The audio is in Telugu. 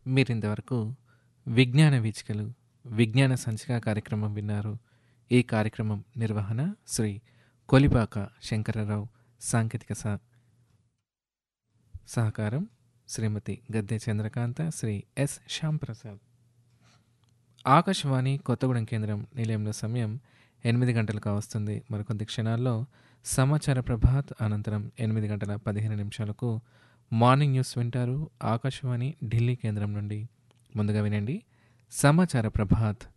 మీరింతవరకు విజ్ఞాన వీచికలు విజ్ఞాన సంచిక కార్యక్రమం విన్నారు ఈ కార్యక్రమం నిర్వహణ శ్రీ కొలిపాక శంకరరావు సాంకేతిక సహ సహకారం శ్రీమతి గద్దె చంద్రకాంత శ్రీ ఎస్ శ్యాంప్రసాద్ ఆకాశవాణి కొత్తగూడెం కేంద్రం నిలయంలో సమయం ఎనిమిది గంటలకు వస్తుంది మరికొద్ది క్షణాల్లో సమాచార ప్రభాత్ అనంతరం ఎనిమిది గంటల పదిహేను నిమిషాలకు మార్నింగ్ న్యూస్ వింటారు ఆకాశవాణి ఢిల్లీ కేంద్రం నుండి ముందుగా వినండి సమాచార ప్రభాత్